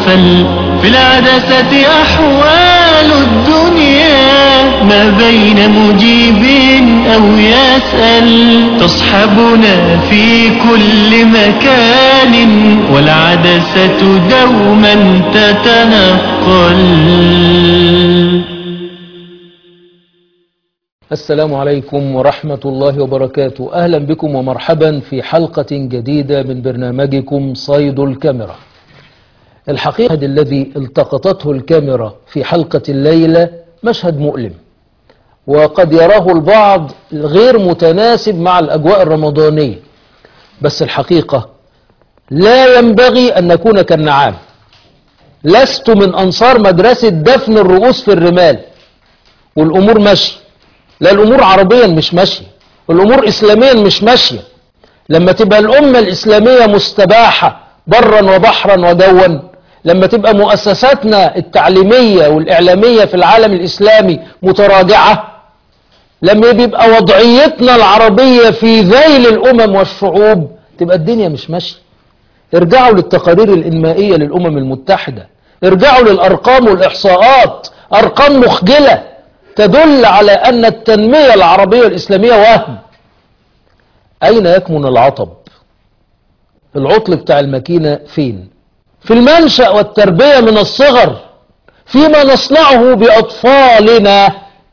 وأسفل في العدسة أحوال الدنيا ما بين مجيب أو يسأل تصحبنا في كل مكان والعدسة دوما تتنقل السلام عليكم ورحمة الله وبركاته أهلا بكم ومرحبا في حلقة جديدة من برنامجكم صيد الكاميرا الحقيقة الذي التقطته الكاميرا في حلقة الليلة مشهد مؤلم وقد يراه البعض غير متناسب مع الأجواء الرمضانية بس الحقيقة لا ينبغي أن نكون كالنعام لست من أنصار مدرسة دفن الرؤوس في الرمال والأمور ماشية لا الأمور عربيا مش ماشية الأمور إسلاميا مش ماشية لما تبقى الأمة الإسلامية مستباحة برا وبحرا وجوا لما تبقى مؤسساتنا التعليمية والإعلامية في العالم الإسلامي متراجعة لما بيبقى وضعيتنا العربية في ذيل الأمم والشعوب تبقى الدنيا مش ماشية ارجعوا للتقارير الإنمائية للأمم المتحدة ارجعوا للأرقام والإحصاءات أرقام مخجلة تدل على أن التنمية العربية الإسلامية وهم أين يكمن العطب العطل بتاع الماكينة فين في المنشأ والتربية من الصغر فيما نصنعه بأطفالنا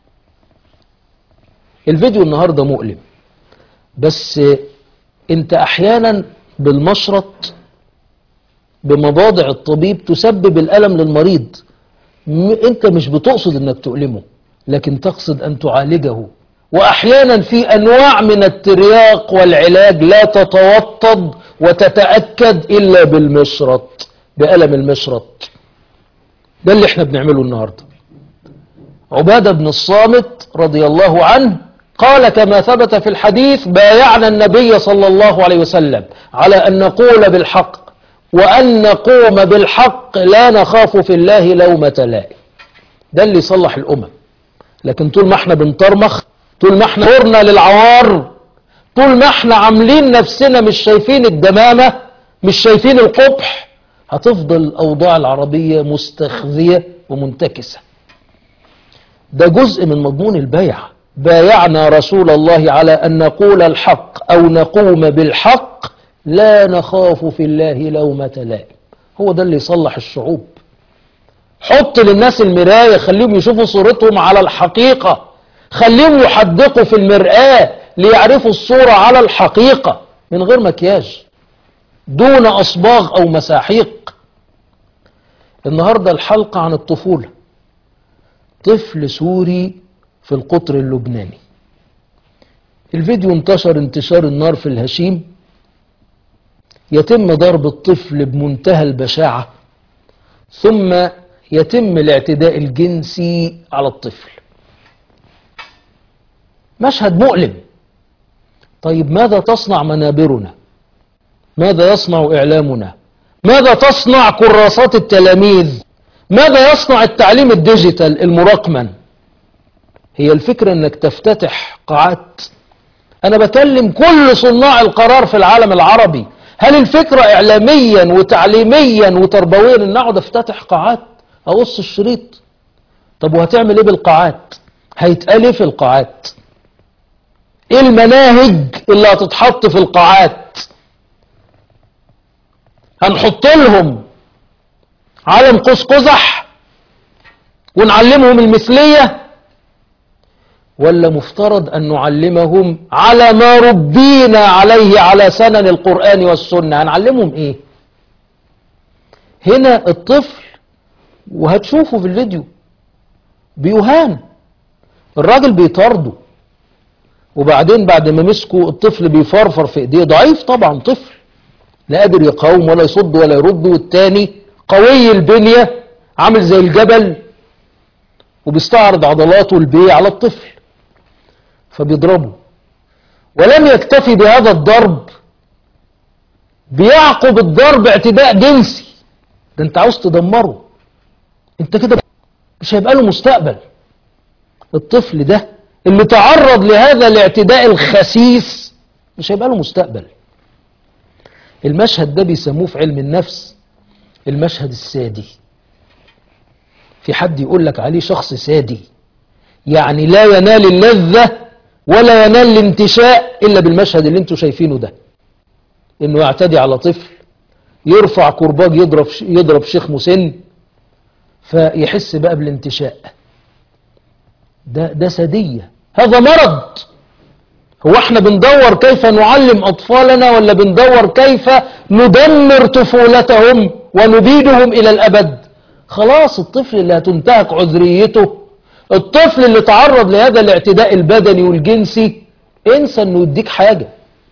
الفيديو النهاردة مؤلم بس انت احيانا بالمشرط بمضاضع الطبيب تسبب الألم للمريض م- انت مش بتقصد انك تؤلمه لكن تقصد ان تعالجه واحيانا في انواع من الترياق والعلاج لا تتوطد وتتأكد الا بالمشرط بألم المشرط ده اللي احنا بنعمله النهاردة عبادة بن الصامت رضي الله عنه قال كما ثبت في الحديث بايعنا النبي صلى الله عليه وسلم على أن نقول بالحق وأن نقوم بالحق لا نخاف في الله لومة لائم ده اللي يصلح الأمم لكن طول ما احنا بنطرمخ طول ما احنا صرنا للعوار طول ما احنا عاملين نفسنا مش شايفين الدمامة مش شايفين القبح هتفضل الأوضاع العربية مستخزية ومنتكسة ده جزء من مضمون البيع بايعنا رسول الله على أن نقول الحق أو نقوم بالحق لا نخاف في الله لومة لائم هو ده اللي يصلح الشعوب حط للناس المراية خليهم يشوفوا صورتهم على الحقيقة خليهم يحدقوا في المرآة ليعرفوا الصورة على الحقيقة من غير مكياج دون أصباغ أو مساحيق النهاردة الحلقة عن الطفولة طفل سوري في القطر اللبناني الفيديو انتشر انتشار النار في الهشيم يتم ضرب الطفل بمنتهى البشاعة ثم يتم الاعتداء الجنسي على الطفل مشهد مؤلم طيب ماذا تصنع منابرنا ماذا يصنع إعلامنا ماذا تصنع كراسات التلاميذ ماذا يصنع التعليم الديجيتال المراقما هي الفكرة انك تفتتح قاعات انا بكلم كل صناع القرار في العالم العربي هل الفكرة اعلاميا وتعليميا وتربويا ان اقعد افتتح قاعات اقص الشريط طب وهتعمل ايه بالقاعات هيتقال ايه في القاعات ايه المناهج اللي هتتحط في القاعات هنحط لهم عالم قوس قزح ونعلمهم المثلية ولا مفترض أن نعلمهم على ما ربينا عليه على سنن القرآن والسنة هنعلمهم إيه هنا الطفل وهتشوفوا في الفيديو بيهان الراجل بيطارده وبعدين بعد ما مسكوا الطفل بيفرفر في ايديه ضعيف طبعا طفل لا قادر يقاوم ولا يصد ولا يرد والتاني قوي البنية عامل زي الجبل وبيستعرض عضلاته البيه على الطفل فبيضربه ولم يكتفي بهذا الضرب بيعقب الضرب اعتداء جنسي ده انت عاوز تدمره انت كده مش هيبقى له مستقبل الطفل ده اللي تعرض لهذا الاعتداء الخسيس مش هيبقى له مستقبل المشهد ده بيسموه في علم النفس المشهد السادي في حد يقول لك عليه شخص سادي يعني لا ينال اللذة ولا ينال الانتشاء إلا بالمشهد اللي انتوا شايفينه ده انه يعتدي على طفل يرفع كرباج يضرب يضرب شيخ مسن فيحس بقى بالانتشاء ده ده سادية هذا مرض هو احنا بندور كيف نعلم أطفالنا ولا بندور كيف ندمر طفولتهم ونبيدهم إلى الأبد خلاص الطفل اللي هتنتهك عذريته الطفل اللي تعرض لهذا الاعتداء البدني والجنسي انسى انه يديك حاجة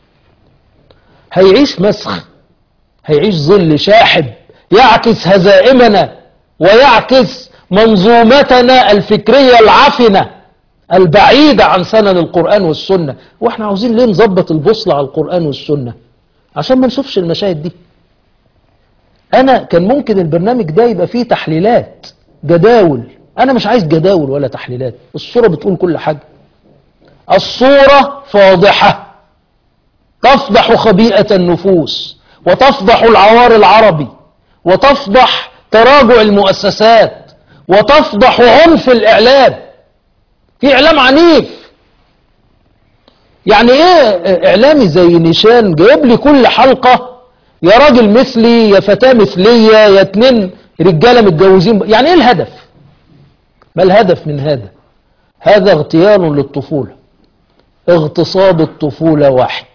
هيعيش مسخ هيعيش ظل شاحب يعكس هزائمنا ويعكس منظومتنا الفكرية العفنة البعيدة عن سنن القرآن والسنة واحنا عاوزين ليه نظبط البوصلة على القرآن والسنة عشان ما نشوفش المشاهد دي انا كان ممكن البرنامج ده يبقى فيه تحليلات جداول انا مش عايز جداول ولا تحليلات الصورة بتقول كل حاجة الصورة فاضحة تفضح خبيئة النفوس وتفضح العوار العربي وتفضح تراجع المؤسسات وتفضح عنف الإعلام في إعلام عنيف يعني إيه إعلامي زي نيشان جايب لي كل حلقة يا راجل مثلي يا فتاة مثلية يا اتنين رجالة متجوزين يعني إيه الهدف ما الهدف من هذا هذا اغتيال للطفولة اغتصاب الطفولة واحد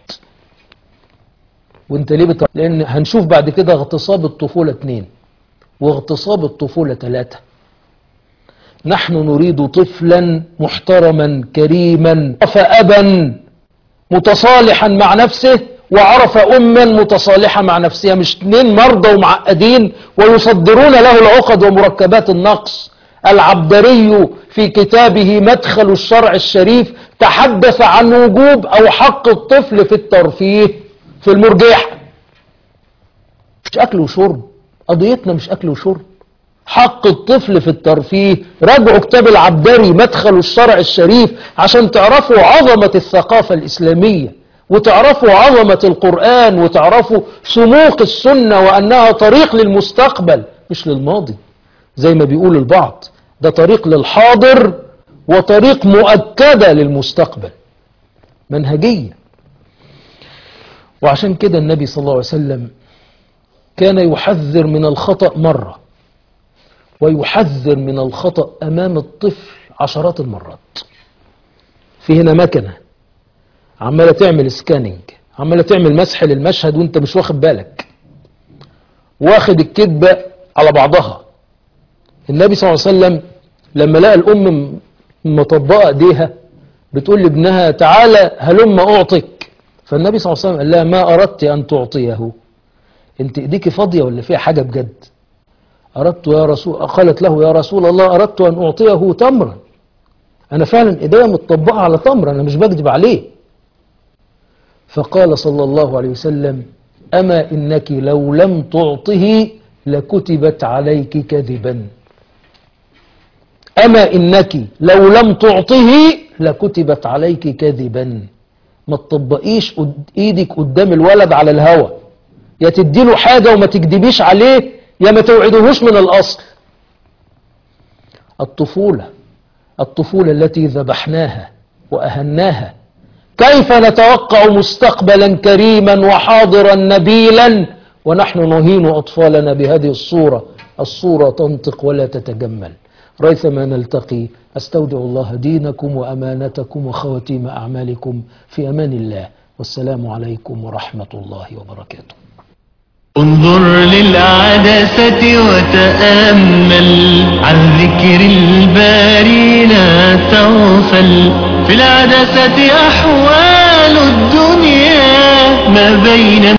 وانت ليه بت... لان هنشوف بعد كده اغتصاب الطفولة اتنين واغتصاب الطفولة ثلاثة نحن نريد طفلا محترما كريما عرف أبا متصالحا مع نفسه وعرف أما متصالحة مع نفسها مش اتنين مرضى ومعقدين ويصدرون له العقد ومركبات النقص العبدري في كتابه مدخل الشرع الشريف تحدث عن وجوب أو حق الطفل في الترفيه في المرجحة مش أكل وشرب قضيتنا مش أكل وشرب حق الطفل في الترفيه راجعوا كتاب العبدري مدخل الشرع الشريف عشان تعرفوا عظمة الثقافة الإسلامية وتعرفوا عظمة القرآن وتعرفوا سموق السنة وأنها طريق للمستقبل مش للماضي زي ما بيقول البعض ده طريق للحاضر وطريق مؤكدة للمستقبل منهجية وعشان كده النبي صلى الله عليه وسلم كان يحذر من الخطأ مرة ويحذر من الخطأ أمام الطفل عشرات المرات في هنا مكنة عمالة تعمل سكاننج عمالة تعمل مسح للمشهد وانت مش واخد بالك واخد الكذبة على بعضها النبي صلى الله عليه وسلم لما لقى الأم مطبقة ايديها بتقول لابنها تعالى هلم أعطك فالنبي صلى الله عليه وسلم قال لها ما أردت أن تعطيه انت ايديك فاضية ولا فيها حاجة بجد أردت يا رسول قالت له يا رسول الله أردت أن أعطيه تمرا أنا فعلا إيديا متطبقة على تمر أنا مش بكذب عليه فقال صلى الله عليه وسلم أما إنك لو لم تعطه لكتبت عليك كذبا أما إنك لو لم تعطه لكتبت عليك كذبا ما تطبقيش قد- ايدك قدام الولد على الهوى يا تديله حاجة وما تكدبيش عليه يا ما توعدهوش من الأصل الطفولة الطفولة التي ذبحناها وأهناها كيف نتوقع مستقبلا كريما وحاضرا نبيلا ونحن نهين أطفالنا بهذه الصورة الصورة تنطق ولا تتجمل ريثما نلتقي أستودع الله دينكم وأمانتكم وخواتيم أعمالكم في أمان الله والسلام عليكم ورحمة الله وبركاته انظر للعدسة وتأمل عن ذكر الباري لا تغفل في العدسة أحوال الدنيا ما بين